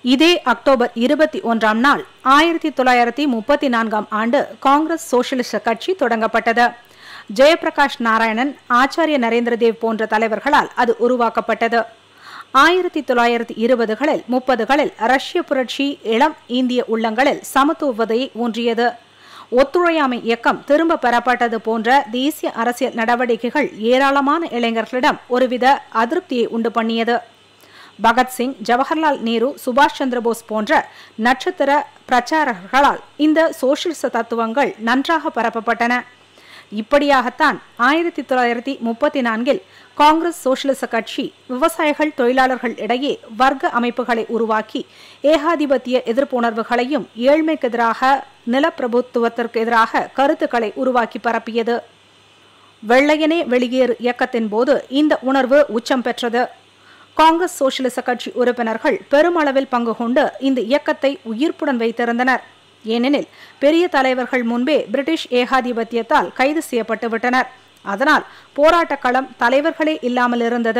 இதே அக்டோபர் இருபத்தி ஒன்றாம் நாள் ஆயிரத்தி தொள்ளாயிரத்தி முப்பத்தி நான்காம் ஆண்டு காங்கிரஸ் சோசியலிச கட்சி தொடங்கப்பட்டது ஜெயபிரகாஷ் நாராயணன் ஆச்சாரிய நரேந்திரதேவ் போன்ற தலைவர்களால் அது உருவாக்கப்பட்டது ஆயிரத்தி தொள்ளாயிரத்தி இருபதுகளில் முப்பதுகளில் ரஷ்ய புரட்சி இளம் இந்திய உள்ளங்களில் சமத்துவதையை ஊன்றியது ஒத்துழையாமை இயக்கம் திரும்ப பெறப்பட்டது போன்ற தேசிய அரசியல் நடவடிக்கைகள் ஏராளமான இளைஞர்களிடம் ஒருவித அதிருப்தியை உண்டு பண்ணியது பகத்சிங் ஜவஹர்லால் நேரு சுபாஷ் சந்திரபோஸ் போன்ற நட்சத்திர பிரச்சாரகர்களால் இந்த சோசியலிச தத்துவங்கள் நன்றாக பரப்பப்பட்டன இப்படியாகத்தான் ஆயிரத்தி தொள்ளாயிரத்தி முப்பத்தி நான்கில் காங்கிரஸ் சோசியலிச கட்சி விவசாயிகள் தொழிலாளர்கள் இடையே வர்க்க அமைப்புகளை உருவாக்கி ஏகாதிபத்திய எதிர்ப்புணர்வுகளையும் ஏழ்மைக்கு எதிராக நிலப்பிரபுத்துவத்திற்கு எதிராக கருத்துக்களை உருவாக்கி பரப்பியது வெள்ளையனே வெளியேறு இயக்கத்தின் போது இந்த உணர்வு உச்சம் பெற்றது காங்கிரஸ் சோசியலிச கட்சி உறுப்பினர்கள் பெருமளவில் பங்கு கொண்டு இந்த இயக்கத்தை உயிர்ப்புடன் வைத்திருந்தனர் ஏனெனில் பெரிய தலைவர்கள் முன்பே பிரிட்டிஷ் ஏகாதிபத்தியத்தால் கைது செய்யப்பட்டு விட்டனர் அதனால் போராட்ட களம் தலைவர்களே இல்லாமல் இருந்தது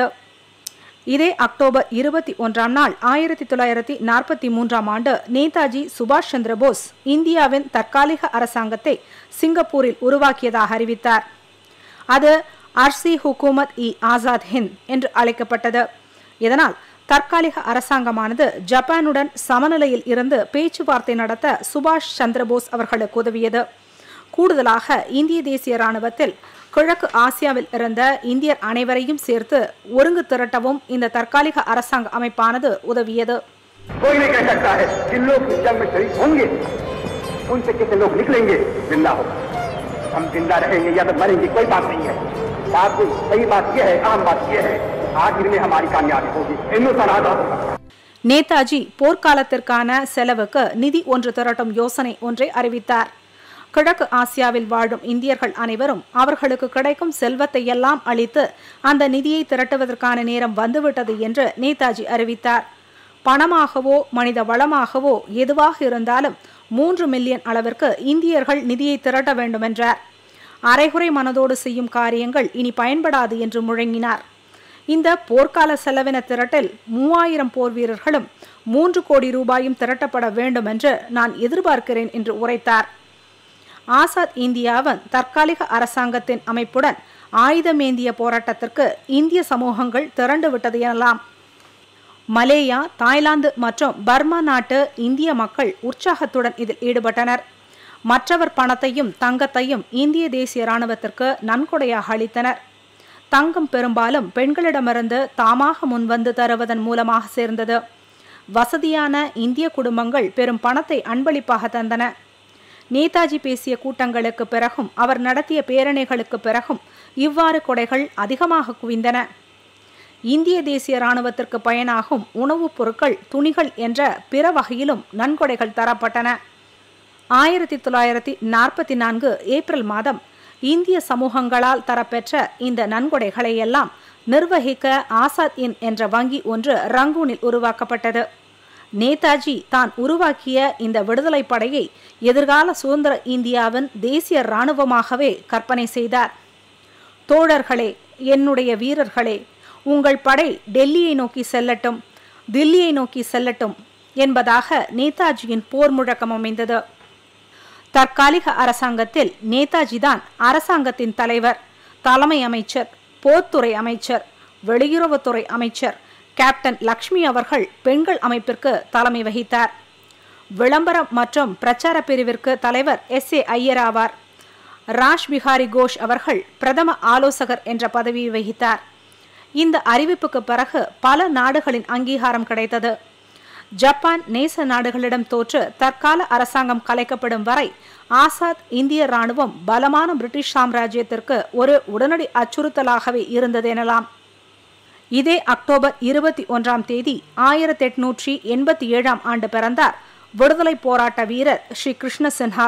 இதே அக்டோபர் இருபத்தி ஒன்றாம் நாள் ஆயிரத்தி தொள்ளாயிரத்தி நாற்பத்தி மூன்றாம் ஆண்டு நேதாஜி சுபாஷ் சந்திர போஸ் இந்தியாவின் தற்காலிக அரசாங்கத்தை சிங்கப்பூரில் உருவாக்கியதாக அறிவித்தார் அது அர்சி ஹுகூமத் இ ஆசாத் ஹிந்த் என்று அழைக்கப்பட்டது இதனால் தற்காலிக அரசாங்கமானது ஜப்பானுடன் சமநிலையில் இருந்து பேச்சுவார்த்தை நடத்த சுபாஷ் சந்திரபோஸ் அவர்களுக்கு உதவியது கூடுதலாக இந்திய தேசிய ராணுவத்தில் கிழக்கு ஆசியாவில் இருந்த இந்தியர் அனைவரையும் சேர்த்து ஒருங்கு திரட்டவும் இந்த தற்காலிக அரசாங்க அமைப்பானது உதவியது कोई नहीं कह सकता है कि लोग इस जंग में शरीक होंगे उनसे कितने लोग निकलेंगे जिंदा हो हम जिंदा रहेंगे या तो मरेंगे कोई बात नहीं है बात कोई सही बात यह है अहम बात यह है आखिर में हमारी कामयाबी होगी हिंदुस्तान आजाद होगा நேதாஜி போர்க்காலத்திற்கான செலவுக்கு நிதி ஒன்று திரட்டும் யோசனை ஒன்றை அறிவித்தார் கிழக்கு ஆசியாவில் வாழும் இந்தியர்கள் அனைவரும் அவர்களுக்கு கிடைக்கும் செல்வத்தை எல்லாம் அளித்து அந்த நிதியை திரட்டுவதற்கான நேரம் வந்துவிட்டது என்று நேதாஜி அறிவித்தார் பணமாகவோ மனித வளமாகவோ எதுவாக இருந்தாலும் மூன்று மில்லியன் அளவிற்கு இந்தியர்கள் நிதியை திரட்ட வேண்டுமென்றார் அரைகுறை மனதோடு செய்யும் காரியங்கள் இனி பயன்படாது என்று முழங்கினார் இந்த போர்க்கால செலவின திரட்டில் மூவாயிரம் போர் வீரர்களும் மூன்று கோடி ரூபாயும் திரட்டப்பட வேண்டும் என்று நான் எதிர்பார்க்கிறேன் என்று உரைத்தார் ஆசாத் இந்தியாவின் தற்காலிக அரசாங்கத்தின் அமைப்புடன் ஆயுதமேந்திய போராட்டத்திற்கு இந்திய சமூகங்கள் திரண்டு விட்டது எனலாம் மலேயா தாய்லாந்து மற்றும் பர்மா நாட்டு இந்திய மக்கள் உற்சாகத்துடன் இதில் ஈடுபட்டனர் மற்றவர் பணத்தையும் தங்கத்தையும் இந்திய தேசிய இராணுவத்திற்கு நன்கொடையாக அளித்தனர் தங்கம் பெரும்பாலும் பெண்களிடமிருந்து தாமாக முன்வந்து தருவதன் மூலமாக சேர்ந்தது வசதியான இந்திய குடும்பங்கள் பெரும் பணத்தை அன்பளிப்பாக தந்தன நேதாஜி பேசிய கூட்டங்களுக்கு பிறகும் அவர் நடத்திய பேரணிகளுக்கு பிறகும் இவ்வாறு கொடைகள் அதிகமாக குவிந்தன இந்திய தேசிய இராணுவத்திற்கு பயனாகும் உணவுப் பொருட்கள் துணிகள் என்ற பிற வகையிலும் நன்கொடைகள் தரப்பட்டன ஆயிரத்தி தொள்ளாயிரத்தி நாற்பத்தி நான்கு ஏப்ரல் மாதம் இந்திய சமூகங்களால் தரப்பெற்ற இந்த நன்கொடைகளை எல்லாம் நிர்வகிக்க ஆசாத் இன் என்ற வங்கி ஒன்று ரங்கூனில் உருவாக்கப்பட்டது நேதாஜி தான் உருவாக்கிய இந்த விடுதலை படையை எதிர்கால சுதந்திர இந்தியாவின் தேசிய இராணுவமாகவே கற்பனை செய்தார் தோழர்களே என்னுடைய வீரர்களே உங்கள் படை டெல்லியை நோக்கி செல்லட்டும் தில்லியை நோக்கி செல்லட்டும் என்பதாக நேதாஜியின் போர் முழக்கம் அமைந்தது தற்காலிக அரசாங்கத்தில் நேதாஜி தான் அரசாங்கத்தின் தலைவர் தலைமை அமைச்சர் போர்த்துறை அமைச்சர் வெளியுறவுத்துறை அமைச்சர் கேப்டன் லக்ஷ்மி அவர்கள் பெண்கள் அமைப்பிற்கு தலைமை வகித்தார் விளம்பரம் மற்றும் பிரச்சார பிரிவிற்கு தலைவர் எஸ் ஏ ஐயர் ஆவார் ராஜ் பிஹாரி கோஷ் அவர்கள் பிரதம ஆலோசகர் என்ற பதவியை வகித்தார் இந்த அறிவிப்புக்கு பிறகு பல நாடுகளின் அங்கீகாரம் கிடைத்தது ஜப்பான் நேச நாடுகளிடம் தோற்று தற்கால அரசாங்கம் கலைக்கப்படும் வரை ஆசாத் இந்திய ராணுவம் பலமான பிரிட்டிஷ் சாம்ராஜ்யத்திற்கு ஒரு உடனடி அச்சுறுத்தலாகவே இருந்தது எனலாம் இதே அக்டோபர் இருபத்தி ஒன்றாம் தேதி ஆயிரத்தி எட்நூற்றி எண்பத்தி ஏழாம் ஆண்டு பிறந்தார் விடுதலை போராட்ட வீரர் ஸ்ரீ கிருஷ்ண சின்ஹா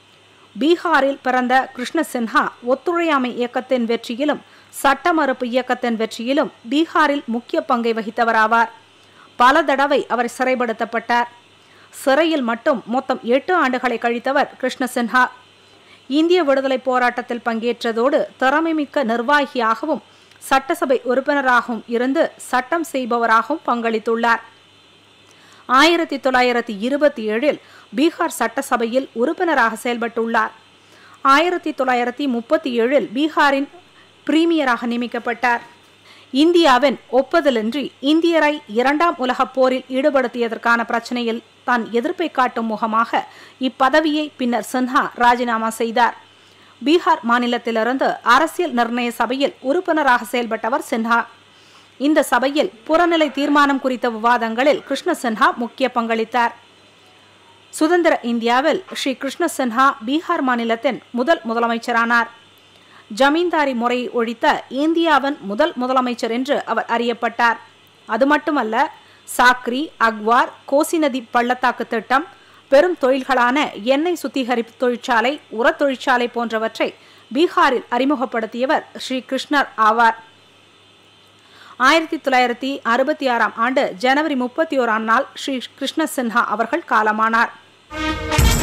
பீகாரில் பிறந்த கிருஷ்ண சின்ஹா ஒத்துழையாமை இயக்கத்தின் வெற்றியிலும் சட்ட மறுப்பு இயக்கத்தின் வெற்றியிலும் பீகாரில் முக்கிய பங்கை வகித்தவராவார் பல தடவை அவர் சிறைப்படுத்தப்பட்டார் சிறையில் மட்டும் மொத்தம் எட்டு ஆண்டுகளை கழித்தவர் கிருஷ்ண சின்ஹா இந்திய விடுதலை போராட்டத்தில் பங்கேற்றதோடு திறமைமிக்க நிர்வாகியாகவும் சட்டசபை உறுப்பினராகவும் இருந்து சட்டம் செய்பவராகவும் பங்களித்துள்ளார் ஆயிரத்தி தொள்ளாயிரத்தி இருபத்தி ஏழில் பீகார் சட்டசபையில் உறுப்பினராக செயல்பட்டுள்ளார் ஆயிரத்தி தொள்ளாயிரத்தி முப்பத்தி ஏழில் பீகாரின் பிரீமியராக நியமிக்கப்பட்டார் இந்தியாவின் ஒப்புதலின்றி இந்தியரை இரண்டாம் உலகப் போரில் ஈடுபடுத்தியதற்கான பிரச்சனையில் தான் எதிர்ப்பை காட்டும் முகமாக இப்பதவியை பின்னர் சின்ஹா ராஜினாமா செய்தார் பீகார் மாநிலத்திலிருந்து அரசியல் நிர்ணய சபையில் உறுப்பினராக செயல்பட்டவர் சின்ஹா இந்த சபையில் புறநிலை தீர்மானம் குறித்த விவாதங்களில் கிருஷ்ண சின்ஹா முக்கிய பங்களித்தார் சுதந்திர இந்தியாவில் ஸ்ரீ கிருஷ்ண சின்ஹா பீகார் மாநிலத்தின் முதல் முதலமைச்சரானார் ஜமீன்தாரி முறையை ஒழித்த இந்தியாவின் முதல் முதலமைச்சர் என்று அவர் அறியப்பட்டார் அது மட்டுமல்ல சாக்ரி அக்வார் கோசி நதி பள்ளத்தாக்கு திட்டம் பெரும் தொழில்களான எண்ணெய் சுத்திகரிப்பு தொழிற்சாலை உரத் தொழிற்சாலை போன்றவற்றை பீகாரில் அறிமுகப்படுத்தியவர் ஸ்ரீ கிருஷ்ணர் ஆவார் ஆயிரத்தி தொள்ளாயிரத்தி அறுபத்தி ஆறாம் ஆண்டு ஜனவரி முப்பத்தி ஓராம் நாள் ஸ்ரீ கிருஷ்ண சின்ஹா அவர்கள் காலமானார்